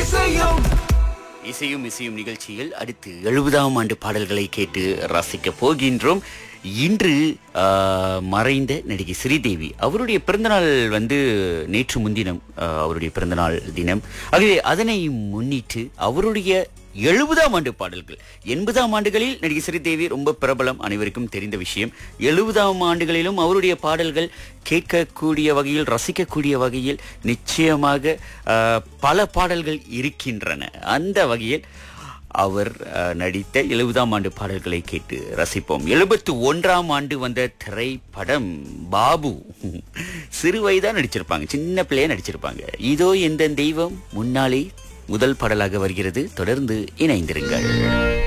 இசையும் இசையும் இசையும் நிகழ்ச்சியில் அடுத்து எழுபதாம் ஆண்டு பாடல்களை கேட்டு ரசிக்க போகின்றோம் இன்று ஆ, மறைந்த நடிகை ஸ்ரீதேவி அவருடைய பிறந்தநாள் வந்து நேற்று முன்தினம் ஆ, அவருடைய பிறந்தநாள் தினம் ஆகவே அதனை முன்னிட்டு அவருடைய எழுபதாம் ஆண்டு பாடல்கள் எண்பதாம் ஆண்டுகளில் நடிகை ஸ்ரீதேவி ரொம்ப பிரபலம் அனைவருக்கும் தெரிந்த விஷயம் எழுபதாம் ஆண்டுகளிலும் அவருடைய பாடல்கள் கேட்கக்கூடிய வகையில் ரசிக்கக்கூடிய வகையில் நிச்சயமாக ஆ, பல பாடல்கள் இருக்கின்றன அந்த வகையில் அவர் அஹ், நடித்த எழுபதாம் ஆண்டு பாடல்களை கேட்டு ரசிப்போம் எழுபத்து ஒன்றாம் ஆண்டு வந்த திரைப்படம் பாபு சிறு வயதா நடிச்சிருப்பாங்க சின்ன பிள்ளையா நடிச்சிருப்பாங்க இதோ எந்த தெய்வம் முன்னாலே முதல் பாடலாக வருகிறது தொடர்ந்து இணைந்திருங்கள்